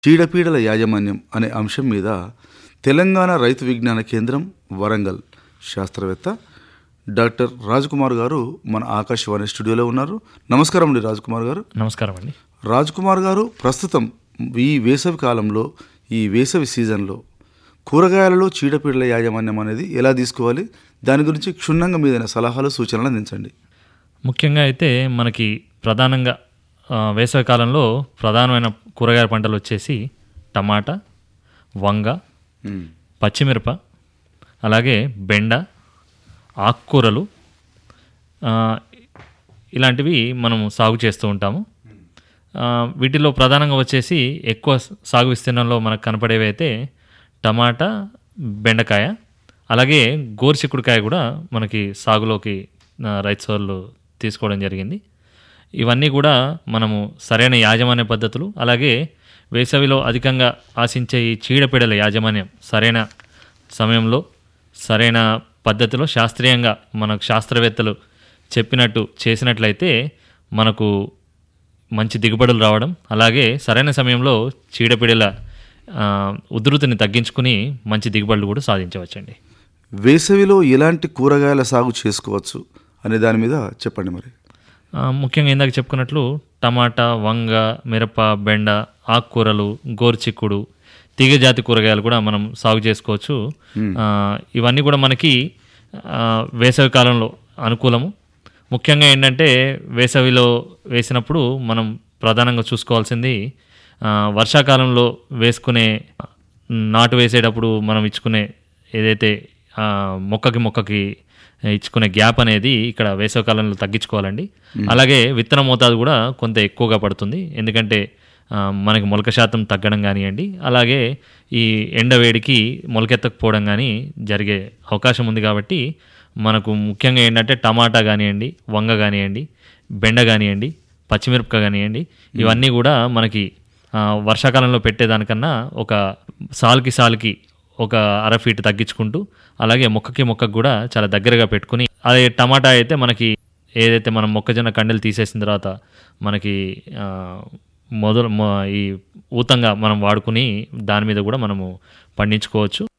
చీడపీడల యాజమాన్యం అనే అంశం మీద తెలంగాణ రైతు విజ్ఞాన కేంద్రం వరంగల్ శాస్త్రవేత్త డాక్టర్ రాజ్కుమార్ గారు మన ఆకాశవాణి స్టూడియోలో ఉన్నారు నమస్కారం అండి రాజ్కుమార్ గారు నమస్కారం అండి రాజ్కుమార్ గారు ప్రస్తుతం ఈ వేసవి కాలంలో ఈ వేసవి సీజన్లో కూరగాయలలో చీడపీడల యాజమాన్యం అనేది ఎలా తీసుకోవాలి దాని గురించి క్షుణ్ణంగా మీదైన సలహాలు సూచనలు అందించండి ముఖ్యంగా అయితే మనకి ప్రధానంగా ఆ, వేసవి కాలంలో ప్రధానమైన కూరగాయల పంటలు వచ్చేసి టమాటా వంగ మ్మ్. పచ్చిమిరప అలాగే బెండ ఆకుకూరలు ఆ, ఇలాంటివి మనము సాగు చేస్తూ ఉంటాము ఆ, వీటిలో ప్రధానంగా వచ్చేసి ఎక్కువ సాగు విస్తీర్ణంలో మనకు కనపడేవి అయితే టమాటా బెండకాయ అలాగే గోరుచిక్కుడుకాయ కూడా మనకి సాగులోకి ఆ, రైతు సోదరులు తీసుకోవడం జరిగింది ఇవన్నీ కూడా మనము సరైన యాజమాన్య పద్ధతులు అలాగే వేసవిలో అధికంగా ఆశించే ఈ చీడపీడల యాజమాన్యం సరైన సమయంలో సరైన పద్ధతిలో శాస్త్రీయంగా మనకు శాస్త్రవేత్తలు చెప్పినట్టు చేసినట్లయితే మనకు మంచి దిగుబడులు రావడం అలాగే సరైన సమయంలో చీడపీడల ఆ, ఉధృతిని తగ్గించుకుని మంచి దిగుబడులు కూడా సాధించవచ్చండి వేసవిలో ఎలాంటి కూరగాయల సాగు చేసుకోవచ్చు అనే దాని మీద చెప్పండి మరి ఆ, ముఖ్యంగా ఇందాక చెప్పుకున్నట్లు టమాటా వంగ మిరప బెండ ఆకుకూరలు గోరుచిక్కుడు తీగజాతి కూరగాయలు కూడా మనం సాగు చేసుకోవచ్చు ఆ, ఇవన్నీ కూడా మనకి ఆ, వేసవి కాలంలో అనుకూలము ముఖ్యంగా ఏంటంటే వేసవిలో వేసినప్పుడు మనం ప్రధానంగా చూసుకోవాల్సింది ఆ, వర్షాకాలంలో వేసుకునే నాటు వేసేటప్పుడు మనం ఇచ్చుకునే ఏదైతే ఆ, మొక్కకి మొక్కకి ఇచ్చుకునే గ్యాప్ అనేది ఇక్కడ వేసవికాలంలో తగ్గించుకోవాలండి అలాగే విత్తన మోతాదు కూడా కొంత ఎక్కువగా పడుతుంది ఎందుకంటే ఆ, మనకి మొలక శాతం తగ్గడం కానివ్వండి అలాగే ఈ ఎండవేడికి మొలకెత్తకపోవడం కానీ జరిగే అవకాశం ఉంది కాబట్టి మనకు ముఖ్యంగా ఏంటంటే టమాటా కానివ్వండి వంగ కానివ్వండి బెండ కానివ్వండి పచ్చిమిరపకాయ కానివ్వండి ఇవన్నీ కూడా మనకి ఆ, వర్షాకాలంలో పెట్టేదానికన్నా ఒక సాల్కి సాల్కి ఒక అర ఫీట్ తగ్గించుకుంటూ అలాగే మొక్కకి మొక్కకు కూడా చాలా దగ్గరగా పెట్టుకుని అదే టమాటా అయితే మనకి ఏదైతే మనం మొక్కజొన్న కండెలు తీసేసిన తర్వాత మనకి ఆ, మొదలు మొ- ఈ ఊతంగా మనం వాడుకుని దాని మీద కూడా మనము పండించుకోవచ్చు